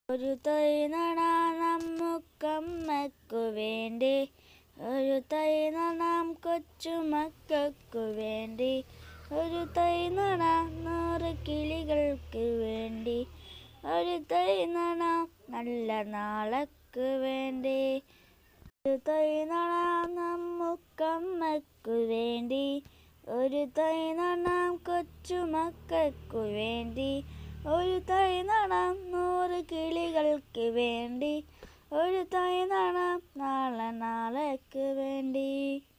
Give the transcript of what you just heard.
ഒരു തൈ നടാം നമുക്കമ്മയ്ക്കു വേണ്ടി ഒരു തൈ നടാം കൊച്ചുമക്കൾക്കു വേണ്ടി ഒരു തൈ നടാം നൂറ് കിളികൾക്ക് വേണ്ടി ഒരു തൈ നടാം നല്ല നാളേക്ക് വേണ്ടി ഒരു തൈ നടാം നമുക്കമ്മയ്ക്കു വേണ്ടി ഒരു തൈ നടാം കൊച്ചുമക്കൾക്കു വേണ്ടി ഒരു തൈ നടാം നൂറ് കിളികൾക്ക് വേണ്ടി ഒരു തൈ നടാം നാളെ നാളേക്ക് വേണ്ടി